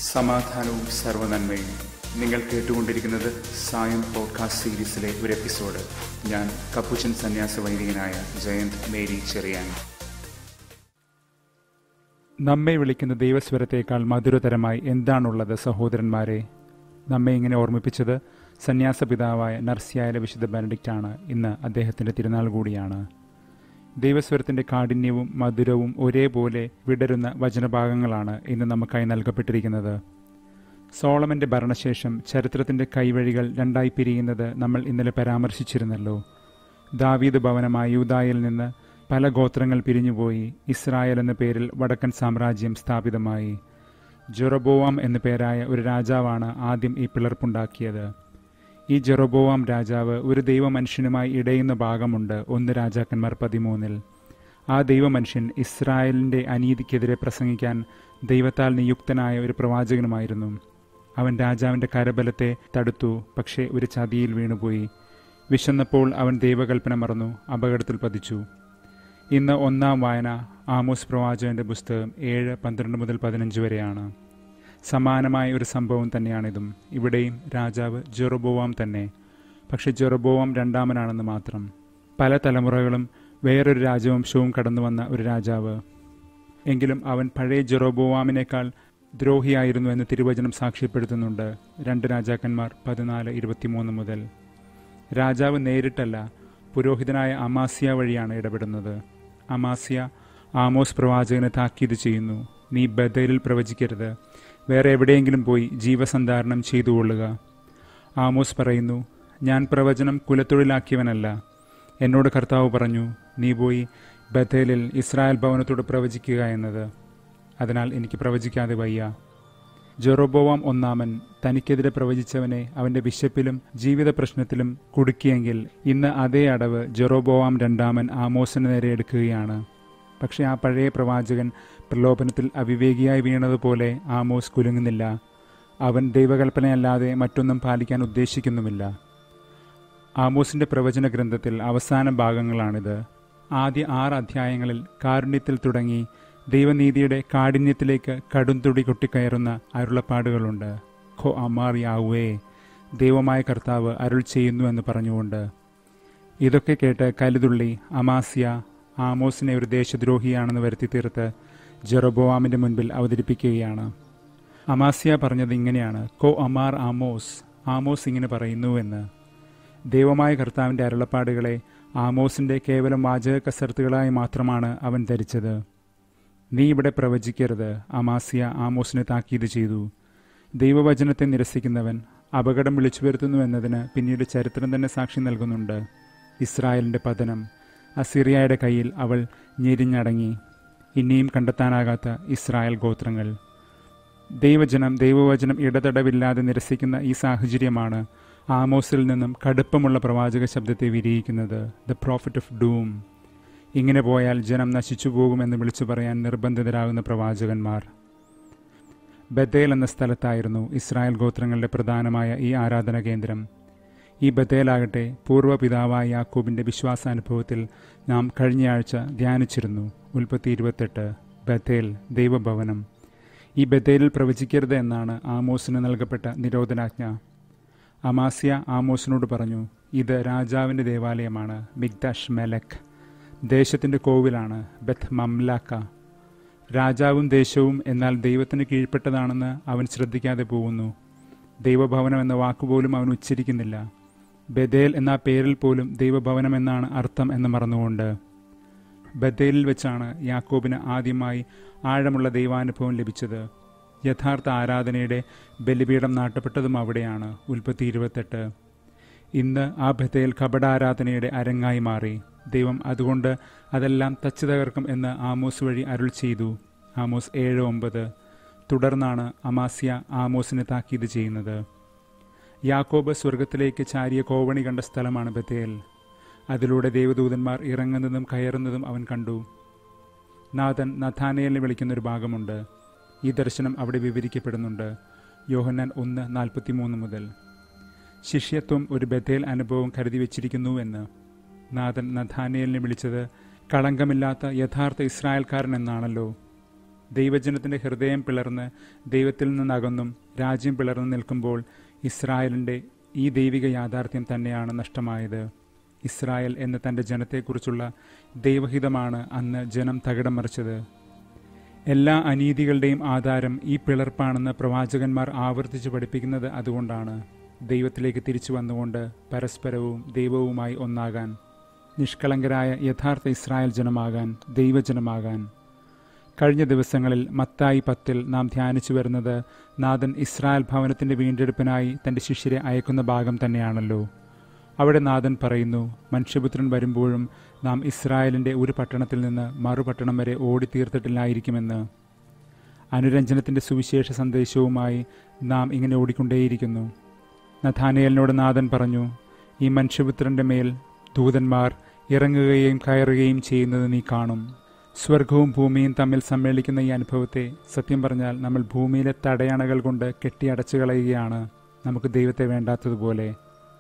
സമാധാനവും സർവനന്മയും നിങ്ങൾ കേട്ടുകൊണ്ടിരിക്കുന്നത് സായം പോഡ്കാസ്റ്റ് സീരീസിലെ ഒരു എപ്പിസോഡ് ഞാൻ കപ്പുച്ചൻ സന്യാസ വൈദികനായ ജയന്ത് മേരി ചെറിയാൻ നമ്മെ വിളിക്കുന്ന ദൈവസ്വരത്തേക്കാൾ മധുരതരമായി എന്താണുള്ളത് സഹോദരന്മാരെ നമ്മെ ഇങ്ങനെ ഓർമ്മിപ്പിച്ചത് സന്യാസ പിതാവായ നർസ്യായ വിശുദ്ധ ബെനഡിക്റ്റാണ് ഇന്ന് അദ്ദേഹത്തിൻ്റെ തിരുനാൾ കൂടിയാണ് ദൈവസ്വരത്തിൻ്റെ കാഠിന്യവും മധുരവും ഒരേപോലെ വിടരുന്ന വചനഭാഗങ്ങളാണ് ഇന്ന് നമുക്കായി നൽകപ്പെട്ടിരിക്കുന്നത് സോളമന്റെ ഭരണശേഷം ചരിത്രത്തിന്റെ കൈവഴികൾ രണ്ടായി പിരിയുന്നത് നമ്മൾ ഇന്നലെ പരാമർശിച്ചിരുന്നല്ലോ ദാവീദ് ഭവനമായ യൂതായിൽ നിന്ന് പല ഗോത്രങ്ങൾ പിരിഞ്ഞുപോയി ഇസ്രായേൽ എന്ന പേരിൽ വടക്കൻ സാമ്രാജ്യം സ്ഥാപിതമായി ജെറോബോവാം എന്നു പേരായ ഒരു രാജാവാണ് ആദ്യം ഈ പിളർപ്പുണ്ടാക്കിയത് ഈ ജെറോബോവാം രാജാവ് ഒരു ദൈവമനുഷ്യനുമായി ഇടയുന്ന ഭാഗമുണ്ട് ഒന്ന് രാജാക്കന്മാർ പതിമൂന്നിൽ ആ ദൈവമനുഷ്യൻ ഇസ്രായേലിൻ്റെ അനീതിക്കെതിരെ പ്രസംഗിക്കാൻ ദൈവത്താൽ നിയുക്തനായ ഒരു പ്രവാചകനുമായിരുന്നു അവൻ രാജാവിൻ്റെ കരബലത്തെ തടുത്തു പക്ഷേ ഒരു ചതിയിൽ വീണുപോയി വിശന്നപ്പോൾ അവൻ ദൈവകൽപ്പന മറന്നു അപകടത്തിൽ പതിച്ചു ഇന്ന് ഒന്നാം വായന ആമോസ് പ്രവാചകന്റെ പുസ്തകം ഏഴ് പന്ത്രണ്ട് മുതൽ പതിനഞ്ച് വരെയാണ് സമാനമായ ഒരു സംഭവം തന്നെയാണിതും ഇവിടെയും രാജാവ് ജെറോബോവാം തന്നെ പക്ഷെ ജെറോബോവാം രണ്ടാമനാണെന്ന് മാത്രം പല തലമുറകളും വേറൊരു രാജവംശവും കടന്നു വന്ന ഒരു രാജാവ് എങ്കിലും അവൻ പഴയ ജെറോബോവാമിനേക്കാൾ ദ്രോഹിയായിരുന്നു എന്ന് തിരുവചനം സാക്ഷ്യപ്പെടുത്തുന്നുണ്ട് രണ്ട് രാജാക്കന്മാർ പതിനാല് ഇരുപത്തിമൂന്ന് മുതൽ രാജാവ് നേരിട്ടല്ല പുരോഹിതനായ അമാസ്യ വഴിയാണ് ഇടപെടുന്നത് അമാസ്യ ആമോസ് പ്രവാചകനെ താക്കീത് ചെയ്യുന്നു നീ ബദലിൽ പ്രവചിക്കരുത് വേറെ എവിടെയെങ്കിലും പോയി ജീവസന്ധാരണം ചെയ്തുകൊള്ളുക ആമോസ് പറയുന്നു ഞാൻ പ്രവചനം കുലത്തൊഴിലാക്കിയവനല്ല എന്നോട് കർത്താവ് പറഞ്ഞു നീ പോയി ബഥേലിൽ ഇസ്രായേൽ ഭവനത്തോട് പ്രവചിക്കുക എന്നത് അതിനാൽ എനിക്ക് പ്രവചിക്കാതെ വയ്യ ജെറോബോവാം ഒന്നാമൻ തനിക്കെതിരെ പ്രവചിച്ചവനെ അവന്റെ വിശപ്പിലും ജീവിത പ്രശ്നത്തിലും കുടുക്കിയെങ്കിൽ ഇന്ന് അതേ അടവ് ജെറോബോവാം രണ്ടാമൻ ആമോസിന് നേരെ എടുക്കുകയാണ് പക്ഷെ ആ പഴയ പ്രവാചകൻ പ്രലോഭനത്തിൽ അവിവേകിയായി വീണതുപോലെ ആമോസ് കുലുങ്ങുന്നില്ല അവൻ ദൈവകൽപ്പനയല്ലാതെ മറ്റൊന്നും പാലിക്കാൻ ഉദ്ദേശിക്കുന്നുമില്ല ആമോസിന്റെ പ്രവചന ഗ്രന്ഥത്തിൽ അവസാന ഭാഗങ്ങളാണിത് ആദ്യ ആറ് അധ്യായങ്ങളിൽ കാരുണ്യത്തിൽ തുടങ്ങി ദൈവനീതിയുടെ കാഠിന്യത്തിലേക്ക് കടുംതുടി കൊട്ടിക്കയറുന്ന അരുളപ്പാടുകളുണ്ട് ഖോ അമാർ യാവേ ദൈവമായ കർത്താവ് അരുൾ ചെയ്യുന്നു എന്ന് പറഞ്ഞുകൊണ്ട് ഇതൊക്കെ കേട്ട് കലുതുള്ളി അമാസ്യ ആമോസിനെ ഒരു ദേശദ്രോഹിയാണെന്ന് വരുത്തി തീർത്ത് ജെറോബോവാമിന്റെ മുൻപിൽ അവതരിപ്പിക്കുകയാണ് അമാസ്യ പറഞ്ഞത് ഇങ്ങനെയാണ് കോ അമാർ ആമോസ് ആമോസ് ഇങ്ങനെ പറയുന്നുവെന്ന് ദൈവമായ കർത്താവിൻ്റെ അരുളപ്പാടുകളെ ആമോസിന്റെ കേവലം വാചക കസർത്തുകളായി മാത്രമാണ് അവൻ ധരിച്ചത് നീ ഇവിടെ പ്രവചിക്കരുത് അമാസ്യ ആമോസിനെ താക്കീത് ചെയ്തു ദൈവവചനത്തെ നിരസിക്കുന്നവൻ അപകടം വിളിച്ചു വരുത്തുന്നു എന്നതിന് പിന്നീട് ചരിത്രം തന്നെ സാക്ഷി നൽകുന്നുണ്ട് ഇസ്രായേലിന്റെ പതനം അസിറിയയുടെ കയ്യിൽ അവൾ ഞെരിഞ്ഞടങ്ങി ഇനിയും കണ്ടെത്താനാകാത്ത ഇസ്രായേൽ ഗോത്രങ്ങൾ ദൈവജനം ദൈവവചനം ഇടതടവില്ലാതെ നിരസിക്കുന്ന ഈ സാഹചര്യമാണ് ആമോസിൽ നിന്നും കടുപ്പമുള്ള പ്രവാചക ശബ്ദത്തെ വിരിയിക്കുന്നത് ദ പ്രോഫിറ്റ് ഓഫ് ഡൂം ഇങ്ങനെ പോയാൽ ജനം നശിച്ചു പോകുമെന്ന് വിളിച്ചു പറയാൻ നിർബന്ധിതരാകുന്ന പ്രവാചകന്മാർ ബത്തേൽ എന്ന സ്ഥലത്തായിരുന്നു ഇസ്രായേൽ ഗോത്രങ്ങളുടെ പ്രധാനമായ ഈ ആരാധന കേന്ദ്രം ഈ ബത്തേലാകട്ടെ പൂർവ്വ പിതാവായ യാക്കൂബിന്റെ വിശ്വാസാനുഭവത്തിൽ നാം കഴിഞ്ഞയാഴ്ച ധ്യാനിച്ചിരുന്നു ഉൽപ്പത്തി ഇരുപത്തെട്ട് ബത്തേൽ ദൈവഭവനം ഈ ബത്തേലിൽ പ്രവചിക്കരുത് എന്നാണ് ആമോസിന് നൽകപ്പെട്ട നിരോധനാജ്ഞ അമാസ്യ ആമോസിനോട് പറഞ്ഞു ഇത് രാജാവിൻ്റെ ദേവാലയമാണ് മിഗ്ദാഷ് മെലക് ദേശത്തിൻ്റെ കോവിലാണ് ബത്ത് മംലാക്ക രാജാവും ദേശവും എന്നാൽ ദൈവത്തിന് കീഴ്പ്പെട്ടതാണെന്ന് അവൻ ശ്രദ്ധിക്കാതെ പോകുന്നു ദൈവഭവനം എന്ന വാക്കുപോലും അവൻ ഉച്ചരിക്കുന്നില്ല ബദേൽ എന്ന പേരിൽ പോലും ദൈവഭവനം എന്നാണ് അർത്ഥം എന്ന് മറന്നുകൊണ്ട് ബദേലിൽ വെച്ചാണ് യാക്കോബിന് ആദ്യമായി ആഴമുള്ള ദൈവാനുഭവം ലഭിച്ചത് യഥാർത്ഥ ആരാധനയുടെ ബലിപീഠം നാട്ടപ്പെട്ടതും അവിടെയാണ് ഉൽപ്പത്തി ഇരുപത്തെട്ട് ഇന്ന് ആ ബത്തേൽ കപടാരാധനയുടെ അരങ്ങായി മാറി ദൈവം അതുകൊണ്ട് അതെല്ലാം തച്ചു തകർക്കും എന്ന് ആമോസ് വഴി അരുൾ ചെയ്തു ആമോസ് ഏഴ് ഒമ്പത് തുടർന്നാണ് അമാസ്യ ആമോസിനെ താക്കീത് ചെയ്യുന്നത് യാക്കോബ് സ്വർഗത്തിലേക്ക് ചാരിയ കോവണി കണ്ട സ്ഥലമാണ് ബത്തേൽ അതിലൂടെ ദേവദൂതന്മാർ ഇറങ്ങുന്നതും കയറുന്നതും അവൻ കണ്ടു നാഥൻ നഥാനയലിനെ വിളിക്കുന്നൊരു ഭാഗമുണ്ട് ഈ ദർശനം അവിടെ വിവരിക്കപ്പെടുന്നുണ്ട് യോഹന്നാൻ ഒന്ന് നാൽപ്പത്തിമൂന്ന് മുതൽ ശിഷ്യത്വം ഒരു ബഥേൽ അനുഭവം കരുതി വച്ചിരിക്കുന്നുവെന്ന് നാഥൻ നഥാനയലിനെ വിളിച്ചത് കളങ്കമില്ലാത്ത യഥാർത്ഥ ഇസ്രായേൽക്കാരൻ എന്നാണല്ലോ ദൈവജനത്തിന്റെ ഹൃദയം പിളർന്ന് ദൈവത്തിൽ നിന്നകന്നും രാജ്യം പിളർന്നു നിൽക്കുമ്പോൾ ഇസ്രായേലിന്റെ ഈ ദൈവിക യാഥാർത്ഥ്യം തന്നെയാണ് നഷ്ടമായത് ഇസ്രായേൽ എന്ന തന്റെ ജനത്തെക്കുറിച്ചുള്ള ദൈവഹിതമാണ് അന്ന് ജനം തകിടം മറിച്ചത് എല്ലാ അനീതികളുടെയും ആധാരം ഈ പിളർപ്പാണെന്ന് പ്രവാചകന്മാർ ആവർത്തിച്ച് പഠിപ്പിക്കുന്നത് അതുകൊണ്ടാണ് ദൈവത്തിലേക്ക് തിരിച്ചു വന്നുകൊണ്ട് പരസ്പരവും ദൈവവുമായി ഒന്നാകാൻ നിഷ്കളങ്കരായ യഥാർത്ഥ ഇസ്രായേൽ ജനമാകാൻ ദൈവജനമാകാൻ കഴിഞ്ഞ ദിവസങ്ങളിൽ മത്തായി പത്തിൽ നാം ധ്യാനിച്ചു വരുന്നത് നാഥൻ ഇസ്രായേൽ ഭവനത്തിന്റെ വീണ്ടെടുപ്പിനായി തന്റെ ശിഷ്യരെ അയക്കുന്ന ഭാഗം തന്നെയാണല്ലോ അവിടെ നാഥൻ പറയുന്നു മനുഷ്യപുത്രൻ വരുമ്പോഴും നാം ഇസ്രായേലിന്റെ ഒരു പട്ടണത്തിൽ നിന്ന് മറുപട്ടണം വരെ ഓടിത്തീർത്തിട്ടില്ലായിരിക്കുമെന്ന് അനുരഞ്ജനത്തിന്റെ സുവിശേഷ സന്ദേശവുമായി നാം ഇങ്ങനെ ഓടിക്കൊണ്ടേയിരിക്കുന്നു നഥാനയലിനോട് നാഥൻ പറഞ്ഞു ഈ മനുഷ്യപുത്രന്റെ മേൽ ദൂതന്മാർ ഇറങ്ങുകയും കയറുകയും ചെയ്യുന്നത് നീ കാണും സ്വർഗവും ഭൂമിയും തമ്മിൽ സമ്മേളിക്കുന്ന ഈ അനുഭവത്തെ സത്യം പറഞ്ഞാൽ നമ്മൾ ഭൂമിയിലെ തടയണകൾ കൊണ്ട് കെട്ടിയടച്ചു കളയുകയാണ് നമുക്ക് ദൈവത്തെ വേണ്ടാത്തതുപോലെ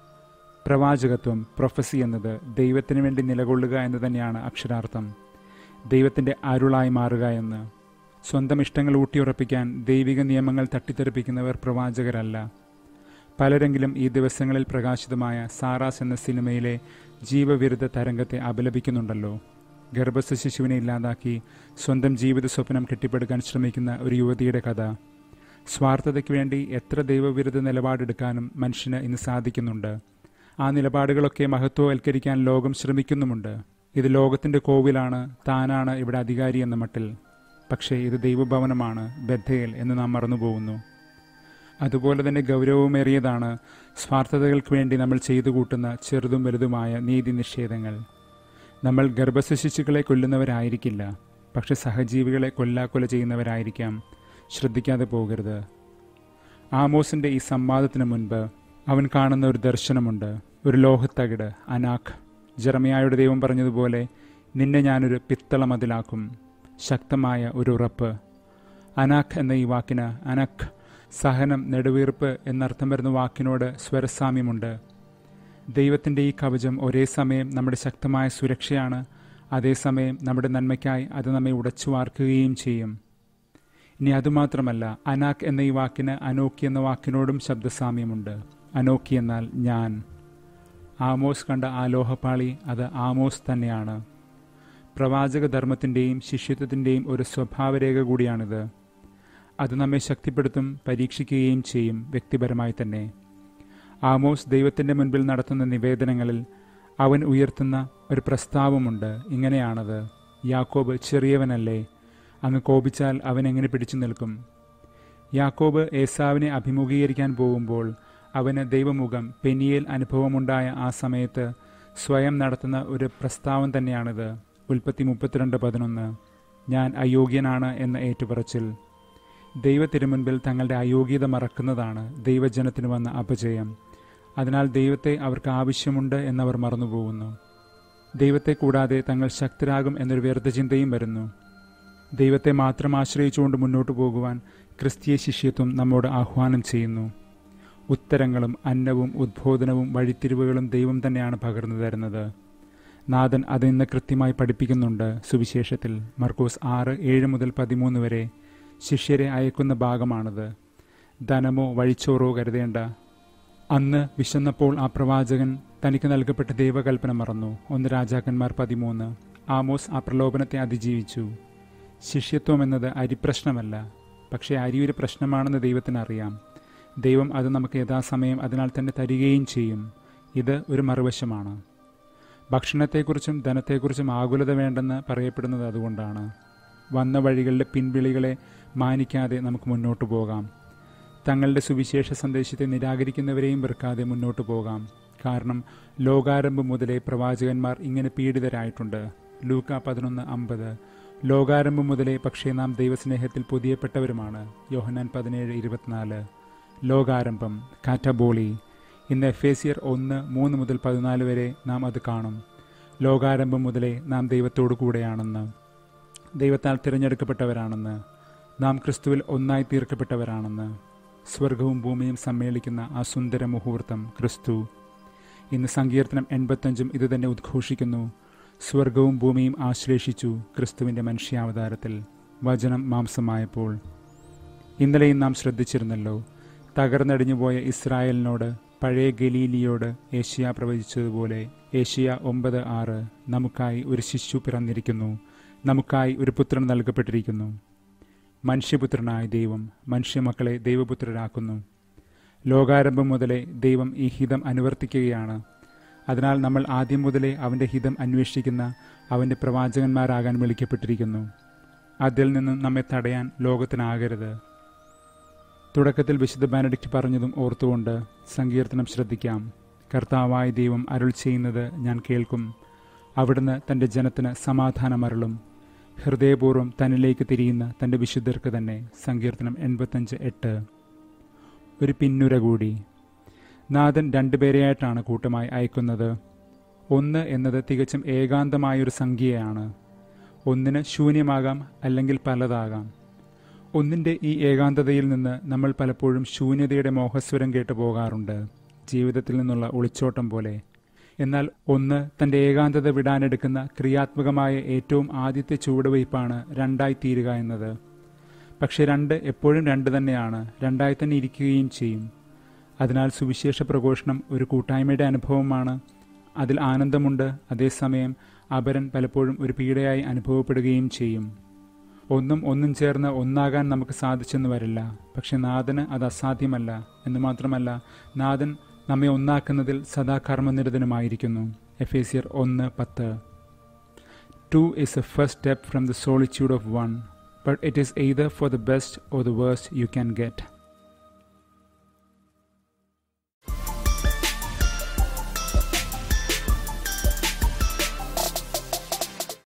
പ്രവാചകത്വം പ്രൊഫസി എന്നത് ദൈവത്തിന് വേണ്ടി നിലകൊള്ളുക എന്ന് തന്നെയാണ് അക്ഷരാർത്ഥം ദൈവത്തിൻ്റെ അരുളായി മാറുക എന്ന് സ്വന്തം ഇഷ്ടങ്ങൾ ഊട്ടിയുറപ്പിക്കാൻ ദൈവിക നിയമങ്ങൾ തട്ടിത്തെറിപ്പിക്കുന്നവർ പ്രവാചകരല്ല പലരെങ്കിലും ഈ ദിവസങ്ങളിൽ പ്രകാശിതമായ സാറാസ് എന്ന സിനിമയിലെ ജീവവിരുദ്ധ തരംഗത്തെ അപലപിക്കുന്നുണ്ടല്ലോ ഗർഭസ്ഥ ശിശുവിനെ ഇല്ലാതാക്കി സ്വന്തം ജീവിത സ്വപ്നം കെട്ടിപ്പടുക്കാൻ ശ്രമിക്കുന്ന ഒരു യുവതിയുടെ കഥ സ്വാർത്ഥതയ്ക്ക് വേണ്ടി എത്ര ദൈവവിരുദ്ധ നിലപാടെടുക്കാനും മനുഷ്യന് ഇന്ന് സാധിക്കുന്നുണ്ട് ആ നിലപാടുകളൊക്കെ മഹത്വവൽക്കരിക്കാൻ ലോകം ശ്രമിക്കുന്നുമുണ്ട് ഇത് ലോകത്തിന്റെ കോവിലാണ് താനാണ് ഇവിടെ അധികാരി എന്ന മട്ടിൽ പക്ഷേ ഇത് ദൈവഭവനമാണ് ബദ്ധയിൽ എന്ന് നാം മറന്നുപോകുന്നു അതുപോലെ തന്നെ ഗൗരവമേറിയതാണ് സ്വാർത്ഥതകൾക്ക് വേണ്ടി നമ്മൾ ചെയ്തു കൂട്ടുന്ന ചെറുതും വലുതുമായ നീതി നിഷേധങ്ങൾ നമ്മൾ ഗർഭസ്ഥ ശിശുക്കളെ കൊല്ലുന്നവരായിരിക്കില്ല പക്ഷെ സഹജീവികളെ കൊല്ലാക്കൊല ചെയ്യുന്നവരായിരിക്കാം ശ്രദ്ധിക്കാതെ പോകരുത് ആമോസിന്റെ ഈ സംവാദത്തിന് മുൻപ് അവൻ കാണുന്ന ഒരു ദർശനമുണ്ട് ഒരു ലോഹത്തകിട് അനാഖ് ജർമ്മയായുടെ ദൈവം പറഞ്ഞതുപോലെ നിന്നെ ഞാനൊരു പിത്തള മതിലാക്കും ശക്തമായ ഒരു ഉറപ്പ് അനാഖ് എന്ന ഈ വാക്കിന് അനഖ് സഹനം നെടുവീർപ്പ് എന്നർത്ഥം വരുന്ന വാക്കിനോട് സ്വരസാമ്യമുണ്ട് ദൈവത്തിൻ്റെ ഈ കവചം ഒരേ സമയം നമ്മുടെ ശക്തമായ സുരക്ഷയാണ് അതേസമയം നമ്മുടെ നന്മയ്ക്കായി അത് നമ്മെ ഉടച്ചു വാർക്കുകയും ചെയ്യും ഇനി അതുമാത്രമല്ല അനാക്ക് എന്ന ഈ വാക്കിന് അനോക്കി എന്ന വാക്കിനോടും ശബ്ദസാമ്യമുണ്ട് അനോക്കി എന്നാൽ ഞാൻ ആമോസ് കണ്ട ആ ലോഹപ്പാളി അത് ആമോസ് തന്നെയാണ് പ്രവാചക ധർമ്മത്തിൻ്റെയും ശിഷ്യത്വത്തിൻ്റെയും ഒരു സ്വഭാവരേഖ കൂടിയാണിത് അത് നമ്മെ ശക്തിപ്പെടുത്തും പരീക്ഷിക്കുകയും ചെയ്യും വ്യക്തിപരമായി തന്നെ ആമോസ് ദൈവത്തിൻ്റെ മുൻപിൽ നടത്തുന്ന നിവേദനങ്ങളിൽ അവൻ ഉയർത്തുന്ന ഒരു പ്രസ്താവമുണ്ട് ഇങ്ങനെയാണത് യാക്കോബ് ചെറിയവനല്ലേ അങ്ങ് കോപിച്ചാൽ അവൻ എങ്ങനെ പിടിച്ചു നിൽക്കും യാക്കോബ് ഏസാവിനെ അഭിമുഖീകരിക്കാൻ പോകുമ്പോൾ അവന് ദൈവമുഖം പെനിയേൽ അനുഭവമുണ്ടായ ആ സമയത്ത് സ്വയം നടത്തുന്ന ഒരു പ്രസ്താവം തന്നെയാണിത് ഉൽപ്പത്തി മുപ്പത്തിരണ്ട് പതിനൊന്ന് ഞാൻ അയോഗ്യനാണ് എന്ന ഏറ്റുപറച്ചിൽ ദൈവത്തിരുമുൻപിൽ തങ്ങളുടെ അയോഗ്യത മറക്കുന്നതാണ് ദൈവജനത്തിന് വന്ന അപജയം അതിനാൽ ദൈവത്തെ അവർക്ക് ആവശ്യമുണ്ട് എന്നവർ മറന്നുപോകുന്നു ദൈവത്തെ കൂടാതെ തങ്ങൾ ശക്തരാകും എന്നൊരു വ്യർത്ഥ ചിന്തയും വരുന്നു ദൈവത്തെ മാത്രം ആശ്രയിച്ചുകൊണ്ട് മുന്നോട്ട് പോകുവാൻ ക്രിസ്തീയ ശിഷ്യത്വം നമ്മോട് ആഹ്വാനം ചെയ്യുന്നു ഉത്തരങ്ങളും അന്നവും ഉദ്ബോധനവും വഴിത്തിരിവുകളും ദൈവം തന്നെയാണ് പകർന്നു തരുന്നത് നാഥൻ അത് ഇന്ന് കൃത്യമായി പഠിപ്പിക്കുന്നുണ്ട് സുവിശേഷത്തിൽ മർക്കോസ് ആറ് ഏഴ് മുതൽ പതിമൂന്ന് വരെ ശിഷ്യരെ അയക്കുന്ന ഭാഗമാണത് ധനമോ വഴിച്ചോറോ കരുതേണ്ട അന്ന് വിശന്നപ്പോൾ ആ പ്രവാചകൻ തനിക്ക് നൽകപ്പെട്ട ദൈവകൽപ്പന മറന്നു ഒന്ന് രാജാക്കന്മാർ പതിമൂന്ന് ആമോസ് ആ പ്രലോഭനത്തെ അതിജീവിച്ചു ശിഷ്യത്വം എന്നത് അരിപ്രശ്നമല്ല പക്ഷേ അരി ഒരു പ്രശ്നമാണെന്ന് ദൈവത്തിന് അറിയാം ദൈവം അത് നമുക്ക് യഥാസമയം അതിനാൽ തന്നെ തരികയും ചെയ്യും ഇത് ഒരു മറുവശമാണ് ഭക്ഷണത്തെക്കുറിച്ചും ധനത്തെക്കുറിച്ചും ആകുലത വേണ്ടെന്ന് പറയപ്പെടുന്നത് അതുകൊണ്ടാണ് വന്ന വഴികളിലെ പിൻവിളികളെ മാനിക്കാതെ നമുക്ക് മുന്നോട്ട് പോകാം തങ്ങളുടെ സുവിശേഷ സന്ദേശത്തെ നിരാകരിക്കുന്നവരെയും വെറുക്കാതെ മുന്നോട്ട് പോകാം കാരണം ലോകാരംഭം മുതലേ പ്രവാചകന്മാർ ഇങ്ങനെ പീഡിതരായിട്ടുണ്ട് ലൂക്ക പതിനൊന്ന് അമ്പത് ലോകാരംഭം മുതലേ പക്ഷേ നാം ദൈവസ്നേഹത്തിൽ പുതിയപ്പെട്ടവരുമാണ് യോഹനാൻ പതിനേഴ് ഇരുപത്തിനാല് ലോകാരംഭം കാറ്റബോളി ഇന്ന് എഫേസിയർ ഒന്ന് മൂന്ന് മുതൽ പതിനാല് വരെ നാം അത് കാണും ലോകാരംഭം മുതലേ നാം ദൈവത്തോടു കൂടെയാണെന്ന് ദൈവത്താൽ തിരഞ്ഞെടുക്കപ്പെട്ടവരാണെന്ന് നാം ക്രിസ്തുവിൽ ഒന്നായി തീർക്കപ്പെട്ടവരാണെന്ന് സ്വർഗവും ഭൂമിയും സമ്മേളിക്കുന്ന ആ സുന്ദര മുഹൂർത്തം ക്രിസ്തു ഇന്ന് സങ്കീർത്തനം എൺപത്തഞ്ചും ഇത് തന്നെ ഉദ്ഘോഷിക്കുന്നു സ്വർഗവും ഭൂമിയും ആശ്ലേഷിച്ചു ക്രിസ്തുവിൻ്റെ മനുഷ്യാവതാരത്തിൽ വചനം മാംസമായപ്പോൾ ഇന്നലെയും നാം ശ്രദ്ധിച്ചിരുന്നല്ലോ തകർന്നടിഞ്ഞുപോയ ഇസ്രായേലിനോട് പഴയ ഗലീലിയോട് ഏഷ്യ പ്രവചിച്ചതുപോലെ ഏഷ്യ ഒമ്പത് ആറ് നമുക്കായി ഒരു ശിശു പിറന്നിരിക്കുന്നു നമുക്കായി ഒരു പുത്രൻ നൽകപ്പെട്ടിരിക്കുന്നു മനുഷ്യപുത്രനായ ദൈവം മനുഷ്യമക്കളെ ദൈവപുത്രരാക്കുന്നു ലോകാരംഭം മുതലേ ദൈവം ഈ ഹിതം അനുവർത്തിക്കുകയാണ് അതിനാൽ നമ്മൾ ആദ്യം മുതലേ അവൻ്റെ ഹിതം അന്വേഷിക്കുന്ന അവൻ്റെ പ്രവാചകന്മാരാകാൻ വിളിക്കപ്പെട്ടിരിക്കുന്നു അതിൽ നിന്നും നമ്മെ തടയാൻ ലോകത്തിനാകരുത് തുടക്കത്തിൽ വിശുദ്ധ ബാനഡിക്റ്റ് പറഞ്ഞതും ഓർത്തുകൊണ്ട് സങ്കീർത്തനം ശ്രദ്ധിക്കാം കർത്താവായ ദൈവം അരുൾ ചെയ്യുന്നത് ഞാൻ കേൾക്കും അവിടുന്ന് തൻ്റെ ജനത്തിന് സമാധാനമരളും ഹൃദയപൂർവ്വം തന്നിലേക്ക് തിരിയുന്ന തൻ്റെ വിശുദ്ധർക്ക് തന്നെ സങ്കീർത്തനം എൺപത്തഞ്ച് എട്ട് ഒരു പിന്നുര കൂടി നാഥൻ രണ്ടുപേരെയായിട്ടാണ് കൂട്ടമായി അയക്കുന്നത് ഒന്ന് എന്നത് തികച്ചും ഏകാന്തമായൊരു സംഖ്യയാണ് ഒന്നിന് ശൂന്യമാകാം അല്ലെങ്കിൽ പലതാകാം ഒന്നിൻ്റെ ഈ ഏകാന്തതയിൽ നിന്ന് നമ്മൾ പലപ്പോഴും ശൂന്യതയുടെ മോഹസ്വരം കേട്ടു പോകാറുണ്ട് ജീവിതത്തിൽ നിന്നുള്ള ഒളിച്ചോട്ടം പോലെ എന്നാൽ ഒന്ന് തൻ്റെ ഏകാന്തത വിടാനെടുക്കുന്ന ക്രിയാത്മകമായ ഏറ്റവും ആദ്യത്തെ ചുവടുവയ്പ്പാണ് രണ്ടായി തീരുക എന്നത് പക്ഷെ രണ്ട് എപ്പോഴും രണ്ട് തന്നെയാണ് രണ്ടായി തന്നെ ഇരിക്കുകയും ചെയ്യും അതിനാൽ സുവിശേഷ പ്രഘോഷണം ഒരു കൂട്ടായ്മയുടെ അനുഭവമാണ് അതിൽ ആനന്ദമുണ്ട് അതേസമയം അപരൻ പലപ്പോഴും ഒരു പീഡയായി അനുഭവപ്പെടുകയും ചെയ്യും ഒന്നും ഒന്നും ചേർന്ന് ഒന്നാകാൻ നമുക്ക് സാധിച്ചെന്ന് വരില്ല പക്ഷെ നാഥന് അത് അസാധ്യമല്ല എന്ന് മാത്രമല്ല നാഥൻ നമ്മെ ഒന്നാക്കുന്നതിൽ സദാ കർമ്മനിരതനുമായിരിക്കുന്നു എഫ് എ സിയർ ഒന്ന് പത്ത് to is a first step from the solitude of one but it is either for the best or the worst you can get